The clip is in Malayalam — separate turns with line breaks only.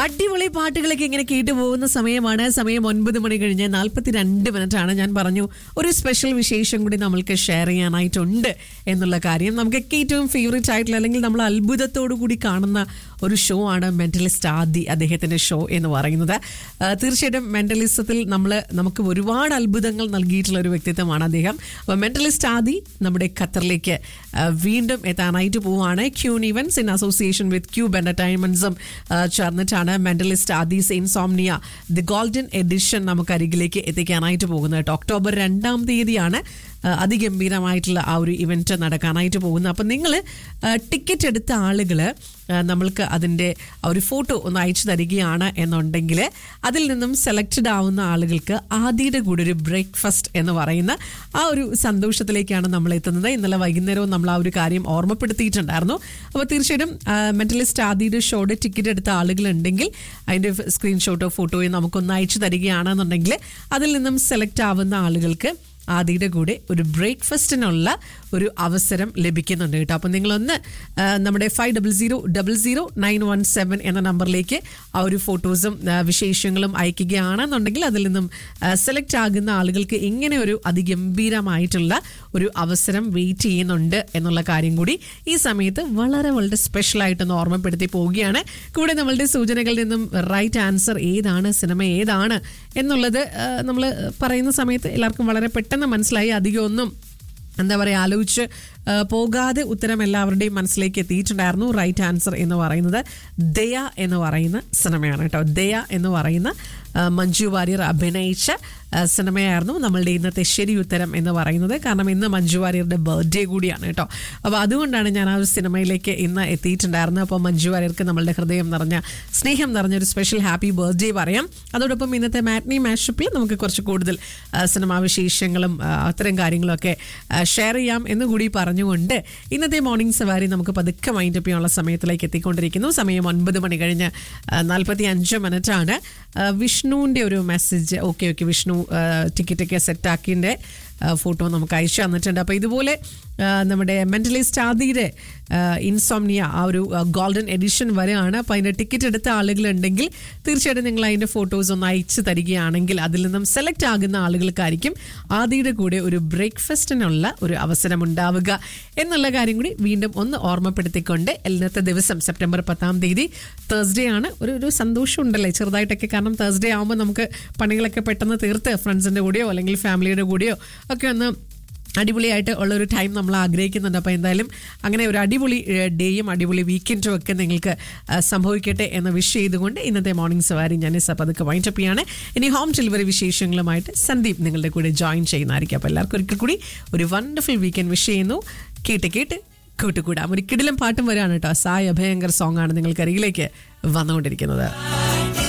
അടിപൊളി പാട്ടുകളൊക്കെ ഇങ്ങനെ കേട്ടു പോകുന്ന സമയമാണ് സമയം ഒൻപത് മണി കഴിഞ്ഞ് നാൽപ്പത്തിരണ്ട് മിനിറ്റ് ആണ് ഞാൻ പറഞ്ഞു ഒരു സ്പെഷ്യൽ വിശേഷം കൂടി നമ്മൾക്ക് ഷെയർ ചെയ്യാനായിട്ടുണ്ട് എന്നുള്ള കാര്യം നമുക്കൊക്കെ ഏറ്റവും ഫേവറേറ്റ് ആയിട്ടുള്ള അല്ലെങ്കിൽ നമ്മൾ അത്ഭുതത്തോടു കൂടി കാണുന്ന ഒരു ഷോ ആണ് മെന്റലിസ്റ്റ് ആദി അദ്ദേഹത്തിന്റെ ഷോ എന്ന് പറയുന്നത് ആ, തീർച്ചയായിട്ടും മെന്റലിസത്തിൽ നമ്മൾ നമുക്ക് ഒരുപാട് അത്ഭുതങ്ങൾ നൽകിയിട്ടുള്ള ഒരു വ്യക്തിത്വമാണ് അദ്ദേഹം അപ്പോൾ മെന്റലിസ്റ്റ് ആദി നമ്മുടെ ഖത്തറിലേക്ക് ആ, വീണ്ടും എത്താനായിട്ട് പോവുകയാണ് queen events in association with cube എന്റർടൈൻമെന്റ്സും ചേർന്നിട്ടാണ് mentalist Aadhi's insomnia the golden edition നമുക്ക് അരികിലേക്ക് എത്തിക്കാനായിട്ട് പോകുന്നത് കേട്ടോ ഒക്ടോബർ രണ്ടാം തീയതിയാണ് ആ, അതിഗംഭീരമായിട്ടുള്ള ആ ഒരു ഇവന്റ് നടക്കാനായിട്ട് പോകുന്നത് അപ്പം നിങ്ങൾ ടിക്കറ്റ് എടുത്ത ആളുകൾ നമ്മൾക്ക് അതിൻ്റെ ആ ഒരു ഫോട്ടോ ഒന്ന് അയച്ചു തരികയാണ് എന്നുണ്ടെങ്കിൽ അതിൽ നിന്നും സെലക്റ്റഡ് ആവുന്ന ആളുകൾക്ക് ആദ്യയുടെ കൂടെ ഒരു ബ്രേക്ക്ഫാസ്റ്റ് എന്ന് പറയുന്ന ആ ഒരു സന്തോഷത്തിലേക്കാണ് നമ്മൾ എത്തുന്നത് ഇന്നലെ വൈകുന്നേരവും നമ്മൾ ആ ഒരു കാര്യം ഓർമ്മപ്പെടുത്തിയിട്ടുണ്ടായിരുന്നു അപ്പോൾ തീർച്ചയായിട്ടും മെന്റലിസ്റ്റ് ആദ്യയുടെ ഷോയുടെ ടിക്കറ്റ് എടുത്ത ആളുകളുണ്ടെങ്കിൽ അതിൻ്റെ സ്ക്രീൻഷോട്ടോ ഫോട്ടോയോ നമുക്കൊന്ന് അയച്ചു തരികയാണെന്നുണ്ടെങ്കിൽ അതിൽ നിന്നും സെലക്ട് ആവുന്ന ആളുകൾക്ക് ആദിയുടെ കൂടെ ഒരു ബ്രേക്ക്ഫാസ്റ്റിനുള്ള ഒരു അവസരം ലഭിക്കുന്നുണ്ട് കേട്ടോ അപ്പം നിങ്ങളൊന്ന് ആ, നമ്മുടെ five double zero double zero nine one seven എന്ന നമ്പറിലേക്ക് ആ ഒരു ഫോട്ടോസും ആ, വിശേഷങ്ങളും അയക്കുകയാണെന്നുണ്ടെങ്കിൽ അതിൽ നിന്നും സെലക്ട് ആകുന്ന ആളുകൾക്ക് ഇങ്ങനെ ഒരു അതിഗംഭീരമായിട്ടുള്ള ഒരു അവസരം വെയിറ്റ് ചെയ്യുന്നുണ്ട് എന്നുള്ള കാര്യം കൂടി ഈ സമയത്ത് വളരെ വളരെ സ്പെഷ്യൽ ആയിട്ടൊന്ന് ഓർമ്മപ്പെടുത്തി പോവുകയാണ് കൂടെ നമ്മളുടെ സൂചനകളിൽ നിന്നും റൈറ്റ് ആൻസർ ഏതാണ് സിനിമ ഏതാണ് എന്നുള്ളത് നമ്മൾ പറയുന്ന സമയത്ത് എല്ലാവർക്കും വളരെ പെട്ടെന്ന് മനസ്സിലായി അധികം ഒന്നും എന്താ പറയുക ആലോചിച്ച് ആ, പോകാതെ ഉത്തരം എല്ലാവരുടെയും മനസ്സിലേക്ക് എത്തിയിട്ടുണ്ടായിരുന്നു റൈറ്റ് ആൻസർ എന്ന് പറയുന്നത് ദയ എന്ന് പറയുന്ന സിനിമയാണ് കേട്ടോ ദയ എന്ന് പറയുന്ന ആ, മഞ്ജു വാര്യർ അഭിനയിച്ച ആ, സിനിമയായിരുന്നു നമ്മളുടെ ഇന്നത്തെ ശരി ഉത്തരം എന്ന് പറയുന്നത് കാരണം ഇന്ന് മഞ്ജു വാര്യരുടെ ബർത്ത്ഡേ കൂടിയാണ് കേട്ടോ അപ്പോൾ അതുകൊണ്ടാണ് ഞാൻ ആ ഒരു സിനിമയിലേക്ക് ഇന്ന് എത്തിയിട്ടുണ്ടായിരുന്നത് അപ്പോൾ മഞ്ജു വാര്യർക്ക് നമ്മളുടെ ഹൃദയം നിറഞ്ഞ സ്നേഹം നിറഞ്ഞ ഒരു സ്പെഷ്യൽ ഹാപ്പി ബർത്ത്ഡേ പറയാം അതോടൊപ്പം ഇന്നത്തെ മാറ്റ്നി മാഷപ്പിൽ നമുക്ക് കുറച്ച് കൂടുതൽ ആ, സിനിമാ വിശേഷങ്ങളും ആ, അത്തരം കാര്യങ്ങളൊക്കെ ഷെയർ ചെയ്യാം എന്ന് കൂടി പറഞ്ഞുകൊണ്ട് ഇന്നത്തെ മോർണിംഗ് സവാരി നമുക്ക് പതുക്കെ മൈൻഡ് അപ്പ് ചെയ്യാനുള്ള സമയത്തിലേക്ക് എത്തിക്കൊണ്ടിരിക്കുന്നു സമയം ഒൻപത് മണി കഴിഞ്ഞ് നാൽപ്പത്തി അഞ്ച് മിനിറ്റ് ആണ് ആ, വിഷ്ണുവിൻ്റെ ഒരു മെസ്സേജ് ഓക്കെ ഓക്കെ വിഷ്ണു ടിക്കറ്റൊക്കെ സെറ്റാക്കിൻ്റെ ഫോട്ടോ നമുക്ക് അയച്ചു തന്നിട്ടുണ്ട് അപ്പോൾ ഇതുപോലെ ആ, നമ്മുടെ മെൻ്റലിസ്റ്റ് ആദിയുടെ ഇൻസോംനിയ ആ ഒരു ഗോൾഡൻ എഡിഷൻ വരെയാണ് അപ്പോൾ അതിൻ്റെ ടിക്കറ്റ് എടുത്ത ആളുകളുണ്ടെങ്കിൽ തീർച്ചയായിട്ടും നിങ്ങൾ അതിൻ്റെ ഫോട്ടോസ് ഒന്ന് അയച്ചു തരികയാണെങ്കിൽ അതിൽ നിന്നും സെലക്ട് ആകുന്ന ആളുകൾക്കായിരിക്കും ആദിയുടെ കൂടെ ഒരു ബ്രേക്ക്ഫാസ്റ്റിനുള്ള ഒരു അവസരം ഉണ്ടാവുക എന്നുള്ള കാര്യം കൂടി വീണ്ടും ഒന്ന് ഓർമ്മപ്പെടുത്തിക്കൊണ്ട് ഇന്നത്തെ ദിവസം സെപ്റ്റംബർ പത്താം തീയതി തേഴ്സ്ഡേ ആണ് ഒരു ഒരു സന്തോഷം ഉണ്ടല്ലേ ചെറുതായിട്ടൊക്കെ കാരണം തേഴ്സ്ഡേ ആകുമ്പോൾ നമുക്ക് പണികളൊക്കെ പെട്ടെന്ന് തീർത്ത് ഫ്രണ്ട്സിൻ്റെ കൂടെയോ അല്ലെങ്കിൽ ഫാമിലിയുടെ കൂടെയോ ഒക്കെ ഒന്ന് അടിപൊളിയായിട്ട് ഉള്ള ഒരു ടൈം നമ്മൾ ആഗ്രഹിക്കുന്നുണ്ട് അപ്പോൾ എന്തായാലും അങ്ങനെ ഒരു അടിപൊളി ഏഹ്, ഡേയും അടിപൊളി വീക്കെൻഡും ഒക്കെ നിങ്ങൾക്ക് ആ, സംഭവിക്കട്ടെ എന്ന് വിഷ് ചെയ്തുകൊണ്ട് ഇന്നത്തെ മോർണിംഗ് സവാരി ഞാൻ പതുക്കെ വൈൻഡപ്പ് ചെയ്യാണ് ഇനി ഹോം ഡെലിവറി വിശേഷങ്ങളുമായിട്ട് സന്ദീപ് നിങ്ങളുടെ കൂടെ ജോയിൻ ചെയ്യുന്നതായിരിക്കും അപ്പോൾ എല്ലാവർക്കും ഒരിക്കൽ കൂടി ഒരു വണ്ടർഫുൾ വീക്കെൻഡ് വിഷ് ചെയ്യുന്നു കേട്ട് കേട്ട് കൂട്ടുകൂടാം ഒരു കിടിലം പാട്ടും വരാണ് കേട്ടോ സായ് അഭയങ്കർ സോങ് ആണ് നിങ്ങൾക്ക് അരികിലേക്ക് വന്നുകൊണ്ടിരിക്കുന്നത്